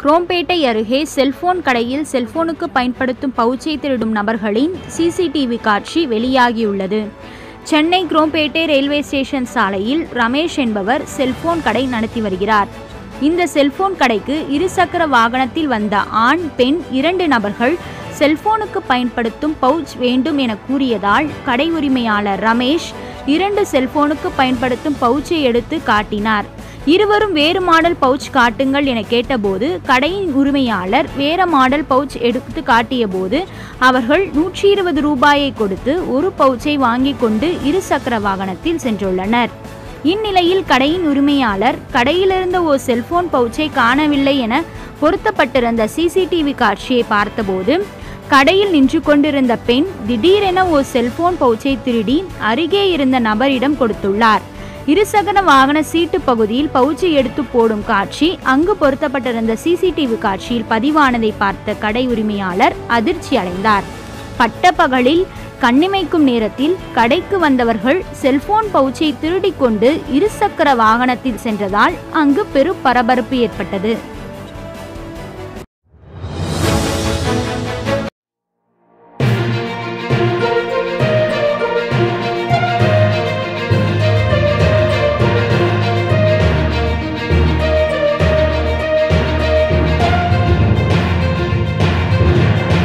குரோம்பேட்டை அருகே செல்போன் கடையில் செல்போனுக்கு பயன்படுத்தும் பவுச்சை திருடும் நபர்களின் சிசிடிவி காட்சி வெளியாகியுள்ளது சென்னை குரோம்பேட்டை ரயில்வே ஸ்டேஷன் சாலையில் ரமேஷ் என்பவர் செல்போன் கடை நடத்தி வருகிறார் இந்த செல்போன் கடைக்கு இருசக்கர வாகனத்தில் வந்த ஆண் பெண் இரண்டு நபர்கள் செல்போனுக்கு பயன்படுத்தும் பவுச் வேண்டும் என கூறியதால் கடை உரிமையாளர் ரமேஷ் இரண்டு செல்போனுக்கு பயன்படுத்தும் பவுச்சை எடுத்து காட்டினார் இருவரும் வேறு மாடல் பவுச் காட்டுங்கள் என கேட்டபோது கடையின் உரிமையாளர் வேற மாடல் பவுச் எடுத்து காட்டியபோது அவர்கள் நூற்றி இருபது ரூபாயை கொடுத்து ஒரு பவுச்சை வாங்கி கொண்டு இருசக்கர வாகனத்தில் சென்றுள்ளனர் இந்நிலையில் கடையின் உரிமையாளர் கடையிலிருந்த ஓ செல்போன் பவுச்சை காணவில்லை என பொருத்தப்பட்டிருந்த சிசிடிவி காட்சியை பார்த்தபோது கடையில் நின்று கொண்டிருந்த பெண் திடீரென ஓ செல்போன் பவுச்சை திருடி அருகே இருந்த நபரிடம் கொடுத்துள்ளார் இருசக்கர வாகன சீட்டு பகுதியில் பவுச்சை எடுத்து போடும் காட்சி அங்கு பொருத்தப்பட்டிருந்த சிசிடிவி காட்சியில் பதிவானதை பார்த்த கடை உரிமையாளர் அதிர்ச்சி அடைந்தார் பட்டப்பகலில் கண்ணிமைக்கும் நேரத்தில் கடைக்கு வந்தவர்கள் செல்போன் பவுச்சை திருடிக் கொண்டு இருசக்கர வாகனத்தில் சென்றதால் அங்கு பெரும் பரபரப்பு ஏற்பட்டது